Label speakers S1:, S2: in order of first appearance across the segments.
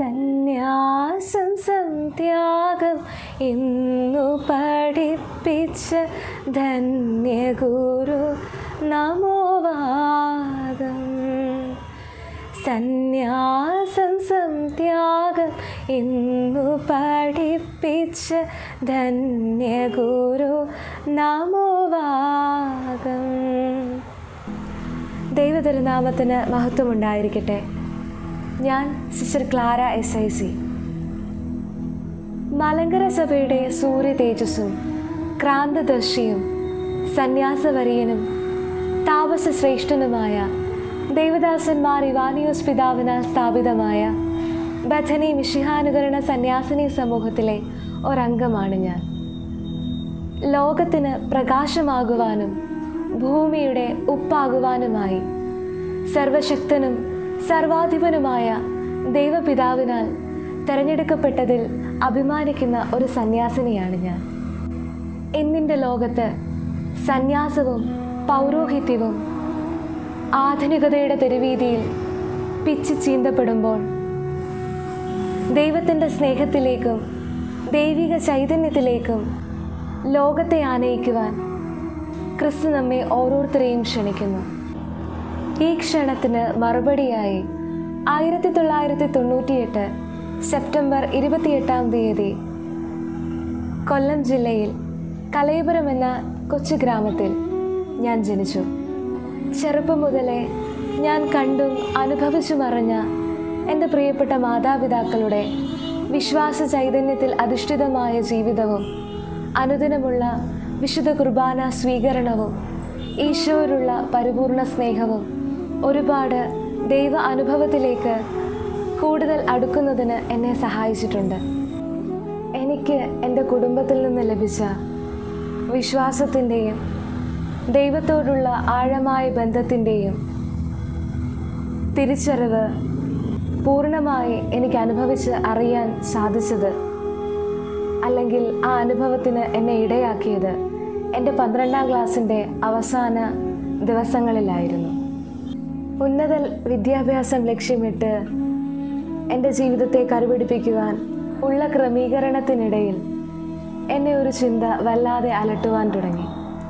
S1: സന്യാസം സംത്യാഗം എന്നു പഠിപ്പിച്ച ധന്യഗുരു നമോവാദം സന്യാസം സംത്യാഗം എന്നു പഠിപ്പിച്ച ധന്യഗുരു നമോവാദം ദൈവതിരുനാമത്തിന് മഹത്വമുണ്ടായിരിക്കട്ടെ ഞാൻ sister Clara S I C Malankara സഭയുടെ സൂര്യ തേജസ്സും ക്രാന്തദർശിയും സന്യാസവരീയനും താപസ ശ്രേഷ്ഠനുമായ ദേവദാസന്മാർ ഇവാനിയോസ് പിതാവിനാൽ സ്ഥാപിതമായ ബഥനി മിഷിഹാനുകരണ സന്യാസിനി സമൂഹത്തിലെ ഒരംഗമാണ് ഞാൻ ലോകത്തിന് പ്രകാശമാകുവാനും ഭൂമിയുടെ ഉപ്പാകുവാനുമായി സർവശക്തനും സർവാധിപനുമായ ദൈവപിതാവിനാൽ തിരഞ്ഞെടുക്കപ്പെട്ടതിൽ അഭിമാനിക്കുന്ന ഒരു സന്യാസിനിയാണ് ഞാൻ ഇന്നിൻ്റെ ലോകത്ത് സന്യാസവും പൗരോഹിത്യവും ആധുനികതയുടെ തെരുവീതിയിൽ പിച്ച് ചീന്തപ്പെടുമ്പോൾ ദൈവത്തിൻ്റെ സ്നേഹത്തിലേക്കും ദൈവിക ചൈതന്യത്തിലേക്കും ലോകത്തെ ആനയിക്കുവാൻ ക്രിസ്തു നമ്മെ ഓരോരുത്തരെയും ക്ഷണിക്കുന്നു ഈ ക്ഷണത്തിന് മറുപടിയായി ആയിരത്തി തൊള്ളായിരത്തി തൊണ്ണൂറ്റിയെട്ട് സെപ്റ്റംബർ ഇരുപത്തിയെട്ടാം തീയതി കൊല്ലം ജില്ലയിൽ കലയപുരം എന്ന കൊച്ചു ഗ്രാമത്തിൽ ഞാൻ ജനിച്ചു ചെറുപ്പം മുതലേ ഞാൻ കണ്ടും അനുഭവിച്ചും അറിഞ്ഞ എൻ്റെ പ്രിയപ്പെട്ട മാതാപിതാക്കളുടെ വിശ്വാസ ചൈതന്യത്തിൽ അധിഷ്ഠിതമായ ജീവിതവും അനുദിനമുള്ള വിശുദ്ധ കുർബാന സ്വീകരണവും ഈശോയിലുള്ള പരിപൂർണ സ്നേഹവും ഒരുപാട് ദൈവ അനുഭവത്തിലേക്ക് കൂടുതൽ അടുക്കുന്നതിന് എന്നെ സഹായിച്ചിട്ടുണ്ട് എനിക്ക് എൻ്റെ കുടുംബത്തിൽ നിന്ന് ലഭിച്ച വിശ്വാസത്തിൻ്റെയും ദൈവത്തോടുള്ള ആഴമായ ബന്ധത്തിൻ്റെയും തിരിച്ചറിവ് പൂർണ്ണമായി എനിക്ക് അനുഭവിച്ച് അറിയാൻ സാധിച്ചത് അല്ലെങ്കിൽ ആ അനുഭവത്തിന് എന്നെ ഇടയാക്കിയത് എൻ്റെ പന്ത്രണ്ടാം ക്ലാസ്സിൻ്റെ അവസാന ദിവസങ്ങളിലായിരുന്നു ഉന്നത വിദ്യാഭ്യാസം ലക്ഷ്യമിട്ട് എൻ്റെ ജീവിതത്തെ കരുപിടിപ്പിക്കുവാൻ ഉള്ള ക്രമീകരണത്തിനിടയിൽ എന്നെ ഒരു ചിന്ത വല്ലാതെ അലട്ടുവാൻ തുടങ്ങി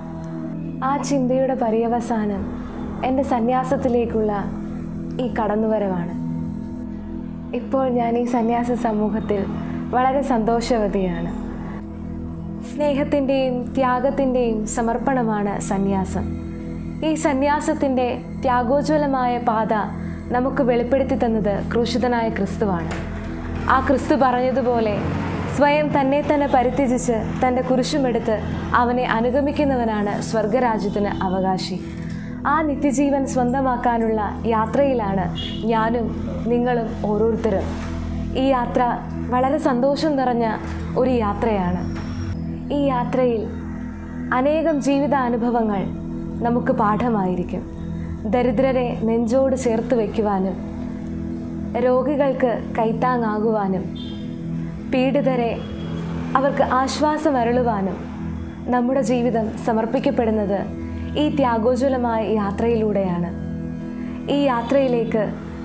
S1: ആ ചിന്തയുടെ പര്യവസാനം എൻ്റെ സന്യാസത്തിലേക്കുള്ള ഈ കടന്നുവരവാണ് ഇപ്പോൾ ഞാൻ ഈ സന്യാസ സമൂഹത്തിൽ വളരെ സന്തോഷവതിയാണ് സ്നേഹത്തിൻ്റെയും ത്യാഗത്തിൻ്റെയും സമർപ്പണമാണ് സന്യാസം ഈ സന്യാസത്തിൻ്റെ ത്യാഗോജ്വലമായ പാത നമുക്ക് വെളിപ്പെടുത്തി തന്നത് ക്രൂശിതനായ ക്രിസ്തുവാണ് ആ ക്രിസ്തു പറഞ്ഞതുപോലെ സ്വയം തന്നെ തന്നെ പരിത്യജിച്ച് തൻ്റെ കുരിശുമെടുത്ത് അവനെ അനുഗമിക്കുന്നവനാണ് സ്വർഗരാജ്യത്തിന് അവകാശി ആ നിത്യജീവൻ സ്വന്തമാക്കാനുള്ള യാത്രയിലാണ് ഞാനും നിങ്ങളും ഓരോരുത്തരും ഈ യാത്ര വളരെ സന്തോഷം നിറഞ്ഞ ഒരു യാത്രയാണ് ഈ യാത്രയിൽ അനേകം ജീവിതാനുഭവങ്ങൾ നമുക്ക് പാഠമായിരിക്കും ദരിദ്രരെ നെഞ്ചോട് ചേർത്ത് വയ്ക്കുവാനും രോഗികൾക്ക് കൈത്താങ്ങാകുവാനും പീഡിതരെ അവർക്ക് ആശ്വാസം അരുളുവാനും നമ്മുടെ ജീവിതം സമർപ്പിക്കപ്പെടുന്നത് ഈ ത്യാഗോജ്വലമായ യാത്രയിലൂടെയാണ് ഈ യാത്രയിലേക്ക്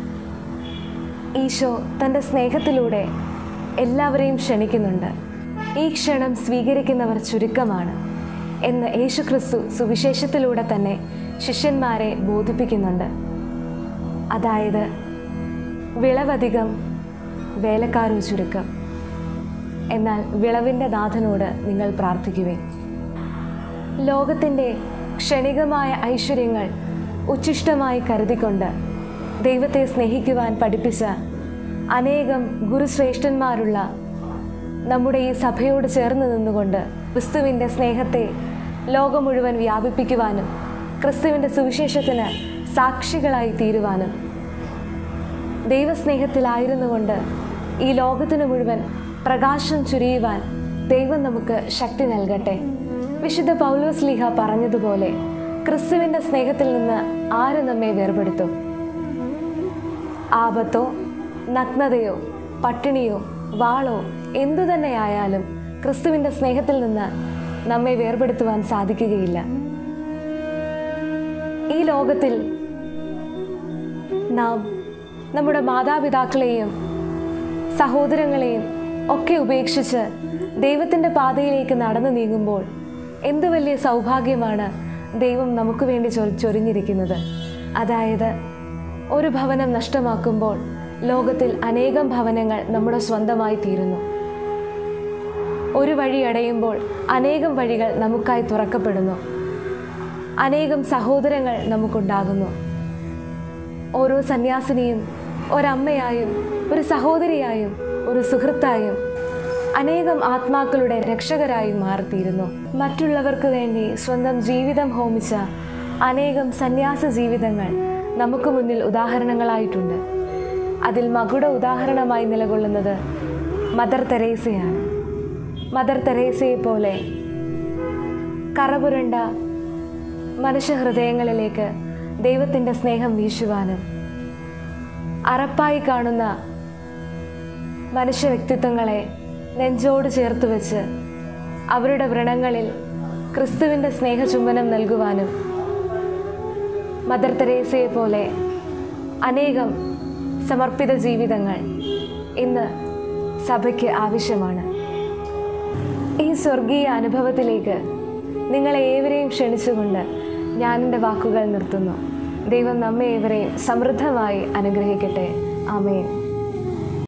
S1: ഈശോ തൻ്റെ സ്നേഹത്തിലൂടെ എല്ലാവരെയും ക്ഷണിക്കുന്നുണ്ട് ഈ ക്ഷണം സ്വീകരിക്കുന്നവർ ചുരുക്കമാണ് എന്ന് യേശു ക്രിസ്തു സുവിശേഷത്തിലൂടെ തന്നെ ശിഷ്യന്മാരെ ബോധിപ്പിക്കുന്നുണ്ട് അതായത് വിളവധികം വേലക്കാരും ചുരുക്കം എന്നാൽ വിളവിൻ്റെ നാഥനോട് നിങ്ങൾ പ്രാർത്ഥിക്കുവേ ലോകത്തിൻ്റെ ക്ഷണികമായ ഐശ്വര്യങ്ങൾ ഉച്ഛിഷ്ടമായി കരുതിക്കൊണ്ട് ദൈവത്തെ സ്നേഹിക്കുവാൻ പഠിപ്പിച്ച അനേകം ഗുരുശ്രേഷ്ഠന്മാരുള്ള നമ്മുടെ ഈ സഭയോട് ചേർന്ന് നിന്നുകൊണ്ട് ക്രിസ്തുവിൻ്റെ സ്നേഹത്തെ ലോകം മുഴുവൻ വ്യാപിപ്പിക്കുവാനും ക്രിസ്തുവിൻ്റെ സുവിശേഷത്തിന് സാക്ഷികളായി തീരുവാനും ദൈവസ്നേഹത്തിലായിരുന്നു കൊണ്ട് ഈ ലോകത്തിന് മുഴുവൻ പ്രകാശം ചുരിയുവാൻ ദൈവം നമുക്ക് ശക്തി നൽകട്ടെ വിശുദ്ധ പൗലോസ് ലീഹ പറഞ്ഞതുപോലെ ക്രിസ്തുവിൻ്റെ സ്നേഹത്തിൽ നിന്ന് ആര് നമ്മെ വേർപെടുത്തും ആപത്തോ നഗ്നതയോ പട്ടിണിയോ വാളോ എന്തു തന്നെയായാലും ക്രിസ്തുവിൻ്റെ സ്നേഹത്തിൽ നിന്ന് നമ്മെ വേർപെടുത്തുവാൻ സാധിക്കുകയില്ല ഈ ലോകത്തിൽ നാം നമ്മുടെ മാതാപിതാക്കളെയും സഹോദരങ്ങളെയും ഒക്കെ ഉപേക്ഷിച്ച് ദൈവത്തിൻ്റെ പാതയിലേക്ക് നടന്നു നീങ്ങുമ്പോൾ എന്തു വലിയ സൗഭാഗ്യമാണ് ദൈവം നമുക്ക് വേണ്ടി ചൊ ചൊരിഞ്ഞിരിക്കുന്നത് അതായത് ഒരു ഭവനം നഷ്ടമാക്കുമ്പോൾ ലോകത്തിൽ അനേകം ഭവനങ്ങൾ നമ്മുടെ സ്വന്തമായി തീരുന്നു ഒരു വഴി അടയുമ്പോൾ അനേകം വഴികൾ നമുക്കായി തുറക്കപ്പെടുന്നു അനേകം സഹോദരങ്ങൾ നമുക്കുണ്ടാകുന്നു ഓരോ സന്യാസിനിയും ഒരമ്മയായും ഒരു സഹോദരിയായും ഒരു സുഹൃത്തായും അനേകം ആത്മാക്കളുടെ രക്ഷകരായും മാറിത്തീരുന്നു മറ്റുള്ളവർക്ക് വേണ്ടി സ്വന്തം ജീവിതം ഹോമിച്ച അനേകം സന്യാസ ജീവിതങ്ങൾ നമുക്ക് മുന്നിൽ ഉദാഹരണങ്ങളായിട്ടുണ്ട് അതിൽ മകുട ഉദാഹരണമായി നിലകൊള്ളുന്നത് മദർ തെരേസയാണ് മദർ തെരേസയെ പോലെ കറപുരണ്ട മനുഷ്യഹൃദയങ്ങളിലേക്ക് ദൈവത്തിൻ്റെ സ്നേഹം വീശുവാനും അറപ്പായി കാണുന്ന മനുഷ്യ വ്യക്തിത്വങ്ങളെ നെഞ്ചോട് ചേർത്ത് വെച്ച് അവരുടെ വ്രണങ്ങളിൽ ക്രിസ്തുവിൻ്റെ സ്നേഹചുംബനം നൽകുവാനും മദർ തെരേസയെ പോലെ അനേകം സമർപ്പിത ജീവിതങ്ങൾ ഇന്ന് സഭയ്ക്ക് ആവശ്യമാണ് ഈ സ്വർഗീയ അനുഭവത്തിലേക്ക് നിങ്ങളെ ഏവരെയും ക്ഷണിച്ചുകൊണ്ട് ഞാൻ എൻ്റെ വാക്കുകൾ നിർത്തുന്നു ദൈവം നമ്മെ ഏവരെയും സമൃദ്ധമായി അനുഗ്രഹിക്കട്ടെ ആമേൻ